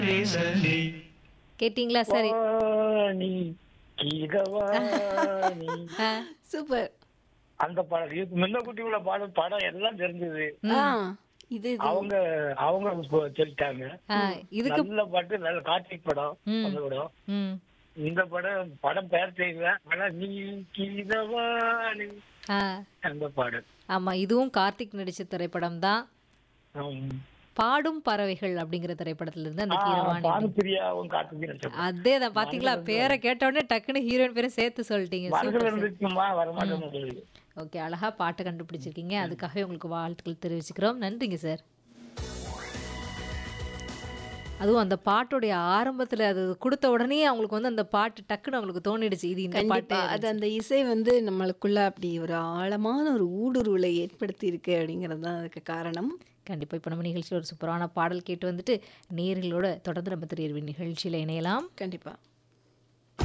பேசலே கேட்டிங்களா சரி வாணி கீதவாணி ஆ, சூப்பர் அந்த படம் இது முன்னக்குட்டி உள்ள பாடம் படம் எல்லாம் தெரிஞ்சது ஆ இது இது. அவங்க அவங்க இப்போ சொல்லிட்டாங்க ஆ, இதுக்கு நல்ல பாட்டு நல்ல கார்த்திக் படம் ம். அந்த படம் ம் இந்த படம் படம் பேர் தெரியல ஆனா நீ கீதவாணி ஆ அந்த பாடல் ஆமா இதுவும் கார்த்திக் நடிச்ச திரைப்படம் தான் ஆம். பாடும் பறவைகள் அப்படிங்கிற திரைப்படத்துல இருந்து அந்த ஆ, கீரவாணி பானுப்பிரியாவும் கார்த்திக் நடிச்ச அதே தான் பாத்தீங்களா பேரை கேட்ட உடனே டக்குன்னு ஹீரோயின் பேரை சேர்த்து சொல்லிட்டீங்க மனசுல இருந்துச்சுமா வரமாட்டேன் ஓகே அழகா பாட்டு கண்டுபிடிச்சிருக்கீங்க அதுக்காகவே உங்களுக்கு வாழ்த்துக்கள் தெரிவிச்சுக்கிறோம் நன்றிங்க சார் அதுவும் அந்த பாட்டுடைய ஆரம்பத்துல அது கொடுத்த உடனே அவங்களுக்கு வந்து அந்த பாட்டு டக்குன்னு அவங்களுக்கு தோணிடுச்சு இது இந்த பாட்டு கண்டிப்பா அது அந்த இசை வந்து நம்மளுக்குள்ள அப்படி ஒரு ஆழமான ஒரு ஊடுருவலை ஏற்படுத்தி இருக்கு அப்படிங்கிறது தான் அதுக்கு காரணம் கண்டிப்பா இப்போ நம்ம நிகழ்ச்சியில் ஒரு சூப்பரான பாடல் கேட்டு வந்துட்டு நேர்களோட தொடர்ந்து நம்ம திரையர்வின் நிகழ்ச்சியில இணையலாம் கண்டிப்பா